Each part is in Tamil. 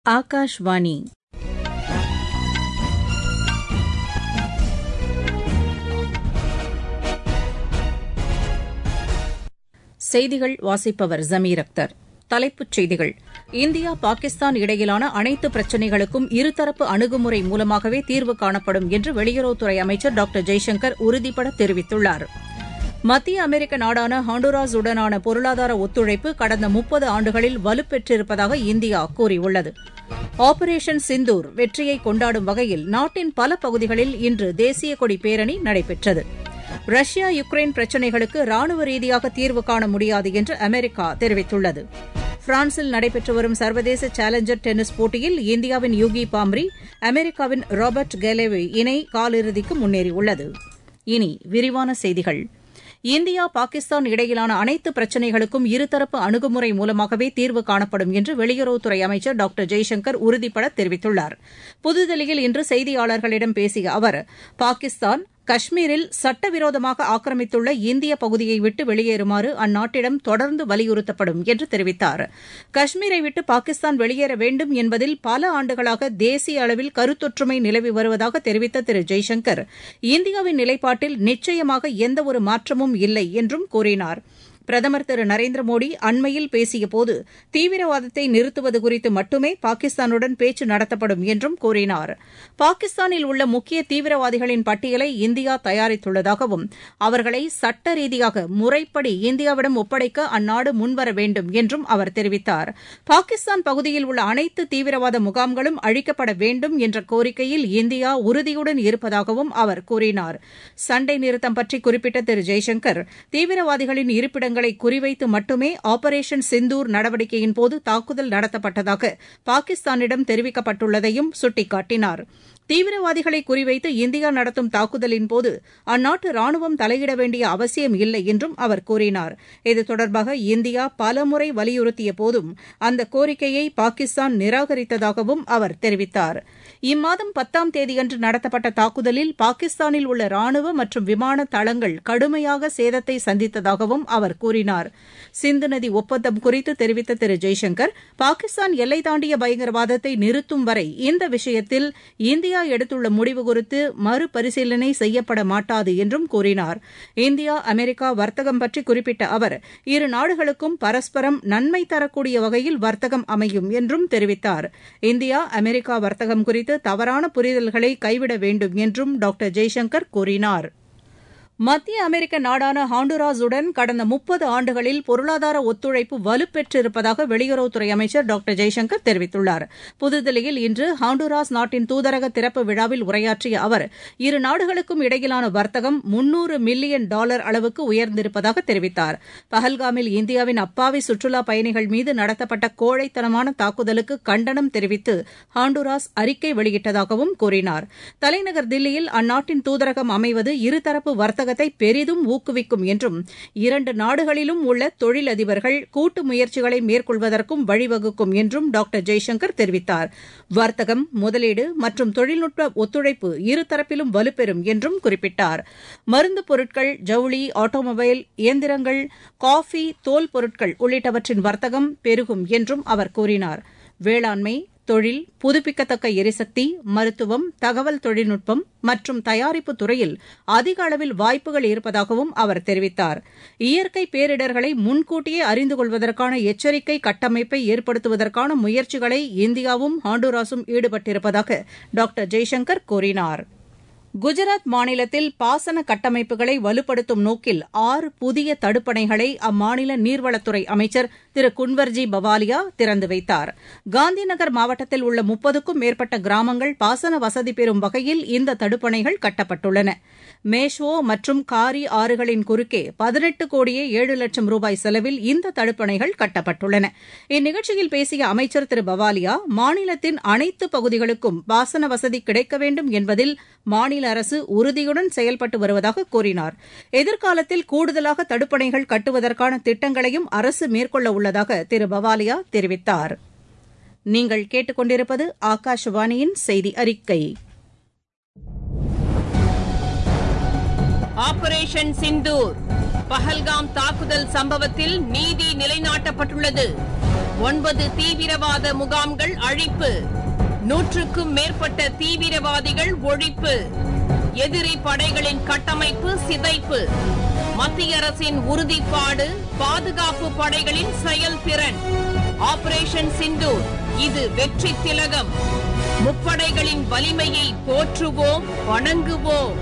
ஆகாஷ்வாணி செய்திகள் வாசிப்பவர் ஜமீர் அக்தர் தலைப்புச் செய்திகள் இந்தியா பாகிஸ்தான் இடையிலான அனைத்து பிரச்சினைகளுக்கும் இருதரப்பு அணுகுமுறை மூலமாகவே தீர்வு காணப்படும் என்று வெளியுறவுத்துறை அமைச்சர் டாக்டர் ஜெய்சங்கர் உறுதிபட தெரிவித்துள்ளார் மத்திய அமெரிக்க நாடான ஹாண்டுராஸ் உடனான பொருளாதார ஒத்துழைப்பு கடந்த முப்பது ஆண்டுகளில் வலுப்பெற்றிருப்பதாக இந்தியா கூறியுள்ளது ஆபரேஷன் சிந்தூர் வெற்றியை கொண்டாடும் வகையில் நாட்டின் பல பகுதிகளில் இன்று தேசிய கொடி பேரணி நடைபெற்றது ரஷ்யா யுக்ரைன் பிரச்சினைகளுக்கு ராணுவ ரீதியாக தீர்வு காண முடியாது என்று அமெரிக்கா தெரிவித்துள்ளது பிரான்சில் நடைபெற்று வரும் சர்வதேச சேலஞ்சர் டென்னிஸ் போட்டியில் இந்தியாவின் யூகி பாம்ரி அமெரிக்காவின் ராபர்ட் கெலேவி இணை காலிறுதிக்கு முன்னேறியுள்ளது இனி விரிவான செய்திகள் இந்தியா பாகிஸ்தான் இடையிலான அனைத்து பிரச்சினைகளுக்கும் இருதரப்பு அணுகுமுறை மூலமாகவே தீர்வு காணப்படும் என்று வெளியுறவுத்துறை அமைச்சர் டாக்டர் ஜெய்சங்கர் உறுதிபட தெரிவித்துள்ளார் புதுதில்லியில் இன்று செய்தியாளர்களிடம் பேசிய அவர் பாகிஸ்தான் காஷ்மீரில் சட்டவிரோதமாக ஆக்கிரமித்துள்ள இந்திய பகுதியை விட்டு வெளியேறுமாறு அந்நாட்டிடம் தொடர்ந்து வலியுறுத்தப்படும் என்று தெரிவித்தார் காஷ்மீரை விட்டு பாகிஸ்தான் வெளியேற வேண்டும் என்பதில் பல ஆண்டுகளாக தேசிய அளவில் கருத்தொற்றுமை நிலவி வருவதாக தெரிவித்த திரு ஜெய்சங்கர் இந்தியாவின் நிலைப்பாட்டில் நிச்சயமாக எந்தவொரு மாற்றமும் இல்லை என்றும் கூறினார் பிரதமர் திரு நரேந்திர மோடி அண்மையில் பேசியபோது தீவிரவாதத்தை நிறுத்துவது குறித்து மட்டுமே பாகிஸ்தானுடன் பேச்சு நடத்தப்படும் என்றும் கூறினார் பாகிஸ்தானில் உள்ள முக்கிய தீவிரவாதிகளின் பட்டியலை இந்தியா தயாரித்துள்ளதாகவும் அவர்களை சட்ட ரீதியாக முறைப்படி இந்தியாவிடம் ஒப்படைக்க அந்நாடு முன்வர வேண்டும் என்றும் அவர் தெரிவித்தார் பாகிஸ்தான் பகுதியில் உள்ள அனைத்து தீவிரவாத முகாம்களும் அழிக்கப்பட வேண்டும் என்ற கோரிக்கையில் இந்தியா உறுதியுடன் இருப்பதாகவும் அவர் கூறினார் சண்டை நிறுத்தம் பற்றி குறிப்பிட்ட திரு ஜெய்சங்கர் தீவிரவாதிகளின் இருப்பிடங்கள் இடங்களை குறிவைத்து மட்டுமே ஆபரேஷன் சிந்தூர் நடவடிக்கையின் போது தாக்குதல் நடத்தப்பட்டதாக பாகிஸ்தானிடம் தெரிவிக்கப்பட்டுள்ளதையும் சுட்டிக்காட்டினார் தீவிரவாதிகளை குறிவைத்து இந்தியா நடத்தும் தாக்குதலின் போது அந்நாட்டு ராணுவம் தலையிட வேண்டிய அவசியம் இல்லை என்றும் அவர் கூறினார் இது தொடர்பாக இந்தியா பலமுறை வலியுறுத்திய போதும் அந்த கோரிக்கையை பாகிஸ்தான் நிராகரித்ததாகவும் அவர் தெரிவித்தார் இம்மாதம் பத்தாம் தேதியன்று நடத்தப்பட்ட தாக்குதலில் பாகிஸ்தானில் உள்ள ராணுவ மற்றும் விமான தளங்கள் கடுமையாக சேதத்தை சந்தித்ததாகவும் அவர் கூறினார் சிந்து நதி ஒப்பந்தம் குறித்து தெரிவித்த திரு ஜெய்சங்கர் பாகிஸ்தான் எல்லை தாண்டிய பயங்கரவாதத்தை நிறுத்தும் வரை இந்த விஷயத்தில் இந்தியா எடுத்துள்ள முடிவு குறித்து மறுபரிசீலனை செய்யப்பட மாட்டாது என்றும் கூறினார் இந்தியா அமெரிக்கா வர்த்தகம் பற்றி குறிப்பிட்ட அவர் இரு நாடுகளுக்கும் பரஸ்பரம் நன்மை தரக்கூடிய வகையில் வர்த்தகம் அமையும் என்றும் தெரிவித்தார் இந்தியா அமெரிக்கா வர்த்தகம் குறித்து தவறான புரிதல்களை கைவிட வேண்டும் என்றும் டாக்டர் ஜெய்சங்கர் கூறினார் மத்திய அமெரிக்க நாடான ஹாண்டுராஸுடன் கடந்த முப்பது ஆண்டுகளில் பொருளாதார ஒத்துழைப்பு வலுப்பெற்றிருப்பதாக வெளியுறவுத்துறை அமைச்சர் டாக்டர் ஜெய்சங்கர் தெரிவித்துள்ளார் புதுதில்லியில் இன்று ஹாண்டுராஸ் நாட்டின் தூதரக திறப்பு விழாவில் உரையாற்றிய அவர் இரு நாடுகளுக்கும் இடையிலான வர்த்தகம் முன்னூறு மில்லியன் டாலர் அளவுக்கு உயர்ந்திருப்பதாக தெரிவித்தார் பஹல்காமில் இந்தியாவின் அப்பாவி சுற்றுலா பயணிகள் மீது நடத்தப்பட்ட கோழைத்தனமான தாக்குதலுக்கு கண்டனம் தெரிவித்து ஹாண்டுராஸ் அறிக்கை வெளியிட்டதாகவும் கூறினார் தலைநகர் தில்லியில் அந்நாட்டின் தூதரகம் அமைவது இருதரப்பு வர்த்தக வர்த்தகத்தை பெரிதும் ஊக்குவிக்கும் என்றும் இரண்டு நாடுகளிலும் உள்ள தொழிலதிபர்கள் கூட்டு முயற்சிகளை மேற்கொள்வதற்கும் வழிவகுக்கும் என்றும் டாக்டர் ஜெய்சங்கர் தெரிவித்தார் வர்த்தகம் முதலீடு மற்றும் தொழில்நுட்ப ஒத்துழைப்பு இருதரப்பிலும் வலுப்பெறும் என்றும் குறிப்பிட்டார் மருந்து பொருட்கள் ஜவுளி ஆட்டோமொபைல் இயந்திரங்கள் காஃபி தோல் பொருட்கள் உள்ளிட்டவற்றின் வர்த்தகம் பெருகும் என்றும் அவர் கூறினார் வேளாண்மை தொழில் புதுப்பிக்கத்தக்க எரிசக்தி மருத்துவம் தகவல் தொழில்நுட்பம் மற்றும் தயாரிப்பு துறையில் அதிக அளவில் வாய்ப்புகள் இருப்பதாகவும் அவர் தெரிவித்தார் இயற்கை பேரிடர்களை முன்கூட்டியே அறிந்து கொள்வதற்கான எச்சரிக்கை கட்டமைப்பை ஏற்படுத்துவதற்கான முயற்சிகளை இந்தியாவும் ஹாண்டுராஸும் ஈடுபட்டிருப்பதாக டாக்டர் ஜெய்சங்கர் கூறினார் குஜராத் மாநிலத்தில் பாசன கட்டமைப்புகளை வலுப்படுத்தும் நோக்கில் ஆறு புதிய தடுப்பணைகளை அம்மாநில நீர்வளத்துறை அமைச்சர் திரு குன்வர்ஜி பவாலியா திறந்து வைத்தார் காந்திநகர் மாவட்டத்தில் உள்ள முப்பதுக்கும் மேற்பட்ட கிராமங்கள் பாசன வசதி பெறும் வகையில் இந்த தடுப்பணைகள் கட்டப்பட்டுள்ளன மேஷ்வோ மற்றும் காரி ஆறுகளின் குறுக்கே பதினெட்டு கோடியே ஏழு லட்சம் ரூபாய் செலவில் இந்த தடுப்பணைகள் கட்டப்பட்டுள்ளன இந்நிகழ்ச்சியில் பேசிய அமைச்சர் திரு பவாலியா மாநிலத்தின் அனைத்து பகுதிகளுக்கும் பாசன வசதி கிடைக்க வேண்டும் என்பதில் மாநில அரசு உறுதியுடன் செயல்பட்டு வருவதாக கூறினார் எதிர்காலத்தில் கூடுதலாக தடுப்பணைகள் கட்டுவதற்கான திட்டங்களையும் அரசு மேற்கொள்ள உள்ளதாக திரு பவாலியா தெரிவித்தார் நீங்கள் கேட்டுக்கொண்டிருப்பது ஆகாஷவாணியின் செய்தி அறிக்கை ஆபரேஷன் சிந்தூர் பஹல்காம் தாக்குதல் சம்பவத்தில் நீதி நிலைநாட்டப்பட்டுள்ளது ஒன்பது தீவிரவாத முகாம்கள் அழிப்பு நூற்றுக்கும் மேற்பட்ட தீவிரவாதிகள் ஒழிப்பு எதிரி படைகளின் கட்டமைப்பு சிதைப்பு மத்திய அரசின் உறுதிப்பாடு பாதுகாப்பு படைகளின் செயல்திறன் ஆபரேஷன் சிந்தூர் இது வெற்றி திலகம் முப்படைகளின் வலிமையை போற்றுவோம் வணங்குவோம்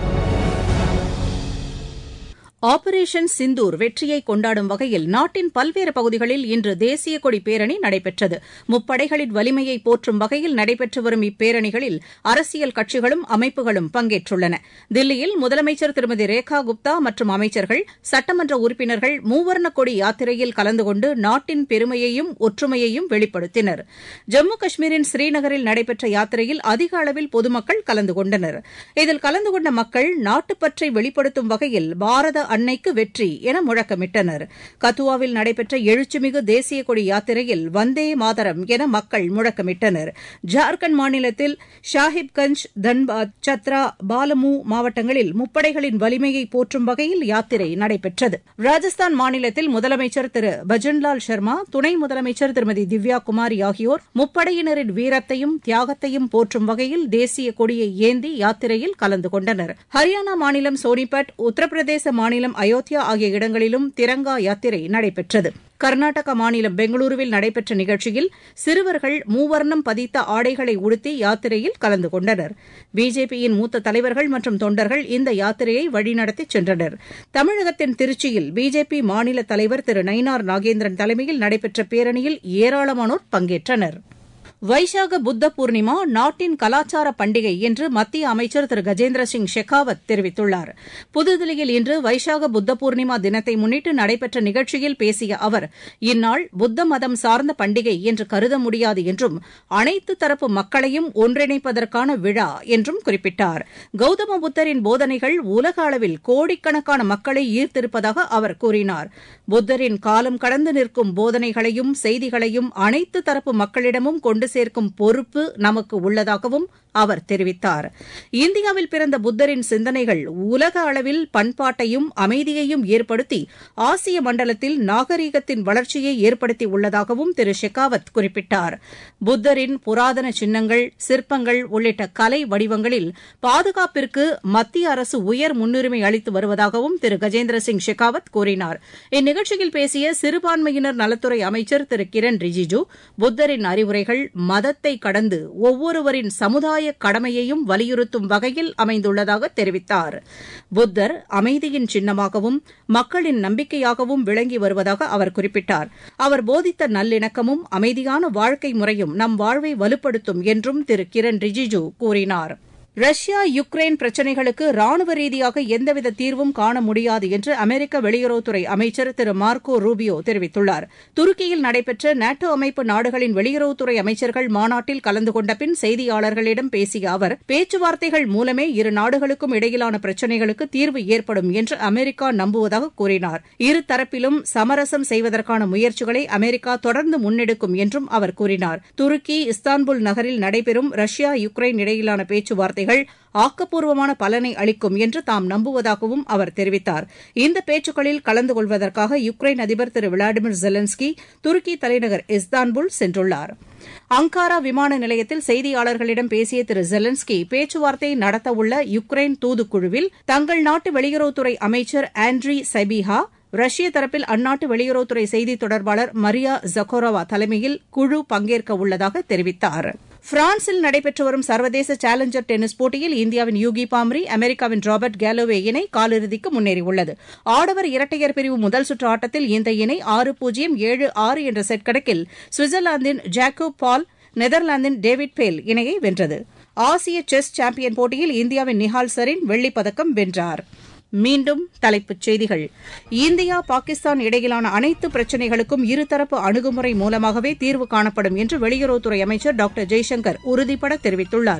ஆபரேஷன் சிந்தூர் வெற்றியை கொண்டாடும் வகையில் நாட்டின் பல்வேறு பகுதிகளில் இன்று தேசிய கொடி பேரணி நடைபெற்றது முப்படைகளின் வலிமையை போற்றும் வகையில் நடைபெற்று வரும் இப்பேரணிகளில் அரசியல் கட்சிகளும் அமைப்புகளும் பங்கேற்றுள்ளன தில்லியில் முதலமைச்சர் திருமதி ரேகா குப்தா மற்றும் அமைச்சர்கள் சட்டமன்ற உறுப்பினர்கள் மூவர்ண கொடி யாத்திரையில் கலந்து கொண்டு நாட்டின் பெருமையையும் ஒற்றுமையையும் வெளிப்படுத்தினர் ஜம்மு காஷ்மீரின் ஸ்ரீநகரில் நடைபெற்ற யாத்திரையில் அதிக அளவில் பொதுமக்கள் கலந்து கொண்டனர் இதில் கலந்து கொண்ட மக்கள் நாட்டுப்பற்றை வெளிப்படுத்தும் வகையில் பாரத அன்னைக்கு வெற்றி என முழக்கமிட்டனர் கத்துவாவில் நடைபெற்ற எழுச்சிமிகு தேசிய கொடி யாத்திரையில் வந்தே மாதரம் என மக்கள் முழக்கமிட்டனர் ஜார்க்கண்ட் மாநிலத்தில் ஷாஹிப்கஞ்ச் தன்பாத் சத்ரா பாலமு மாவட்டங்களில் முப்படைகளின் வலிமையை போற்றும் வகையில் யாத்திரை நடைபெற்றது ராஜஸ்தான் மாநிலத்தில் முதலமைச்சர் திரு பஜன்லால் சர்மா துணை முதலமைச்சர் திருமதி திவ்யா குமாரி ஆகியோர் முப்படையினரின் வீரத்தையும் தியாகத்தையும் போற்றும் வகையில் தேசிய கொடியை ஏந்தி யாத்திரையில் கலந்து கொண்டனர் ஹரியானா மாநிலம் சோனிபட் உத்தரப்பிரதேச மாநிலம் அயோத்தியா ஆகிய இடங்களிலும் திரங்கா யாத்திரை நடைபெற்றது கர்நாடக மாநிலம் பெங்களூருவில் நடைபெற்ற நிகழ்ச்சியில் சிறுவர்கள் மூவர்ணம் பதித்த ஆடைகளை உடுத்தி யாத்திரையில் கலந்து கொண்டனர் பிஜேபியின் மூத்த தலைவர்கள் மற்றும் தொண்டர்கள் இந்த யாத்திரையை வழிநடத்தி சென்றனர் தமிழகத்தின் திருச்சியில் பிஜேபி மாநில தலைவர் திரு நயினார் நாகேந்திரன் தலைமையில் நடைபெற்ற பேரணியில் ஏராளமானோர் பங்கேற்றனர் வைசாக புத்த பூர்ணிமா நாட்டின் கலாச்சார பண்டிகை என்று மத்திய அமைச்சர் திரு கஜேந்திர சிங் ஷெகாவத் தெரிவித்துள்ளார் புதுதில்லியில் இன்று வைசாக புத்த பூர்ணிமா தினத்தை முன்னிட்டு நடைபெற்ற நிகழ்ச்சியில் பேசிய அவர் இந்நாள் புத்த மதம் சார்ந்த பண்டிகை என்று கருத முடியாது என்றும் அனைத்து தரப்பு மக்களையும் ஒன்றிணைப்பதற்கான விழா என்றும் குறிப்பிட்டார் கௌதம புத்தரின் போதனைகள் உலக அளவில் கோடிக்கணக்கான மக்களை ஈர்த்திருப்பதாக அவர் கூறினார் புத்தரின் காலம் கடந்து நிற்கும் போதனைகளையும் செய்திகளையும் அனைத்து தரப்பு மக்களிடமும் கொண்டு சேர்க்கும் பொறுப்பு நமக்கு உள்ளதாகவும் அவர் தெரிவித்தார் இந்தியாவில் பிறந்த புத்தரின் சிந்தனைகள் உலக அளவில் பண்பாட்டையும் அமைதியையும் ஏற்படுத்தி ஆசிய மண்டலத்தில் நாகரீகத்தின் வளர்ச்சியை ஏற்படுத்தி உள்ளதாகவும் திரு ஷெகாவத் குறிப்பிட்டார் புத்தரின் புராதன சின்னங்கள் சிற்பங்கள் உள்ளிட்ட கலை வடிவங்களில் பாதுகாப்பிற்கு மத்திய அரசு உயர் முன்னுரிமை அளித்து வருவதாகவும் திரு கஜேந்திர சிங் ஷெகாவத் கூறினார் இந்நிகழ்ச்சியில் பேசிய சிறுபான்மையினர் நலத்துறை அமைச்சர் திரு கிரண் ரிஜிஜு புத்தரின் அறிவுரைகள் மதத்தை கடந்து ஒவ்வொருவரின் சமுதாய கடமையையும் வலியுறுத்தும் வகையில் அமைந்துள்ளதாக தெரிவித்தார் புத்தர் அமைதியின் சின்னமாகவும் மக்களின் நம்பிக்கையாகவும் விளங்கி வருவதாக அவர் குறிப்பிட்டார் அவர் போதித்த நல்லிணக்கமும் அமைதியான வாழ்க்கை முறையும் நம் வாழ்வை வலுப்படுத்தும் என்றும் திரு கிரண் ரிஜிஜு கூறினார் ரஷ்யா யுக்ரைன் பிரச்சினைகளுக்கு ராணுவ ரீதியாக எந்தவித தீர்வும் காண முடியாது என்று அமெரிக்க வெளியுறவுத்துறை அமைச்சர் திரு மார்க்கோ ரூபியோ தெரிவித்துள்ளார் துருக்கியில் நடைபெற்ற நாட்டோ அமைப்பு நாடுகளின் வெளியுறவுத்துறை அமைச்சர்கள் மாநாட்டில் கலந்து கொண்ட பின் செய்தியாளர்களிடம் பேசிய அவர் பேச்சுவார்த்தைகள் மூலமே இரு நாடுகளுக்கும் இடையிலான பிரச்சினைகளுக்கு தீர்வு ஏற்படும் என்று அமெரிக்கா நம்புவதாக கூறினார் இரு தரப்பிலும் சமரசம் செய்வதற்கான முயற்சிகளை அமெரிக்கா தொடர்ந்து முன்னெடுக்கும் என்றும் அவர் கூறினார் துருக்கி இஸ்தான்புல் நகரில் நடைபெறும் ரஷ்யா யுக்ரைன் இடையிலான பேச்சுவார்த்தைகள் ஆக்கப்பூர்வமான பலனை அளிக்கும் என்று தாம் நம்புவதாகவும் அவர் தெரிவித்தார் இந்த பேச்சுக்களில் கலந்து கொள்வதற்காக யுக்ரைன் அதிபர் திரு விளாடிமிர் ஜெலன்ஸ்கி துருக்கி தலைநகர் இஸ்தான்புல் சென்றுள்ளார் அங்காரா விமான நிலையத்தில் செய்தியாளர்களிடம் பேசிய திரு ஜெலன்ஸ்கி பேச்சுவார்த்தை நடத்தவுள்ள யுக்ரைன் தூதுக்குழுவில் தங்கள் நாட்டு வெளியுறவுத்துறை அமைச்சர் ஆண்ட்ரி சைபிஹா ரஷ்ய தரப்பில் அந்நாட்டு வெளியுறவுத்துறை செய்தி தொடர்பாளர் மரியா ஜக்கோரோவா தலைமையில் குழு பங்கேற்க உள்ளதாக தெரிவித்தார் பிரான்சில் நடைபெற்று வரும் சர்வதேச சேலஞ்சர் டென்னிஸ் போட்டியில் இந்தியாவின் யூகி பாம்ரி அமெரிக்காவின் ராபர்ட் கேலோவே இணை காலிறுதிக்கு முன்னேறியுள்ளது ஆடவர் இரட்டையர் பிரிவு முதல் சுற்று ஆட்டத்தில் இந்த இணை ஆறு பூஜ்ஜியம் ஏழு ஆறு என்ற செட் கணக்கில் சுவிட்சர்லாந்தின் ஜாக்கோப் பால் நெதர்லாந்தின் டேவிட் பேல் இணையை வென்றது ஆசிய செஸ் சாம்பியன் போட்டியில் இந்தியாவின் நிஹால் சரீன் வெள்ளிப் பதக்கம் வென்றார் மீண்டும் தலைப்புச் செய்திகள் இந்தியா பாகிஸ்தான் இடையிலான அனைத்து பிரச்சினைகளுக்கும் இருதரப்பு அணுகுமுறை மூலமாகவே தீர்வு காணப்படும் என்று வெளியுறவுத்துறை அமைச்சர் டாக்டர் ஜெய்சங்கர் உறுதிபட தெரிவித்துள்ளார்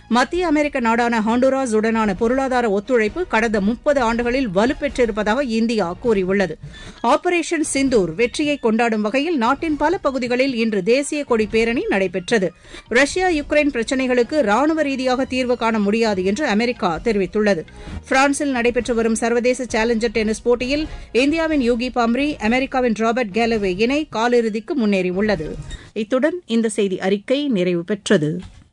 மத்திய அமெரிக்க நாடான ஹாண்டுராஸ் உடனான பொருளாதார ஒத்துழைப்பு கடந்த முப்பது ஆண்டுகளில் வலுப்பெற்றிருப்பதாக இந்தியா கூறியுள்ளது ஆபரேஷன் சிந்தூர் வெற்றியை கொண்டாடும் வகையில் நாட்டின் பல பகுதிகளில் இன்று தேசிய கொடி பேரணி நடைபெற்றது ரஷ்யா யுக்ரைன் பிரச்சினைகளுக்கு ராணுவ ரீதியாக தீர்வு காண முடியாது என்று அமெரிக்கா தெரிவித்துள்ளது பிரான்சில் நடைபெற்று வரும் சர்வதேச சேலஞ்சர் டென்னிஸ் போட்டியில் இந்தியாவின் யூகி பாம்ரி அமெரிக்காவின் ராபர்ட் கேலவே இணை காலிறுதிக்கு முன்னேறியுள்ளது இத்துடன் இந்த செய்தி அறிக்கை நிறைவு பெற்றது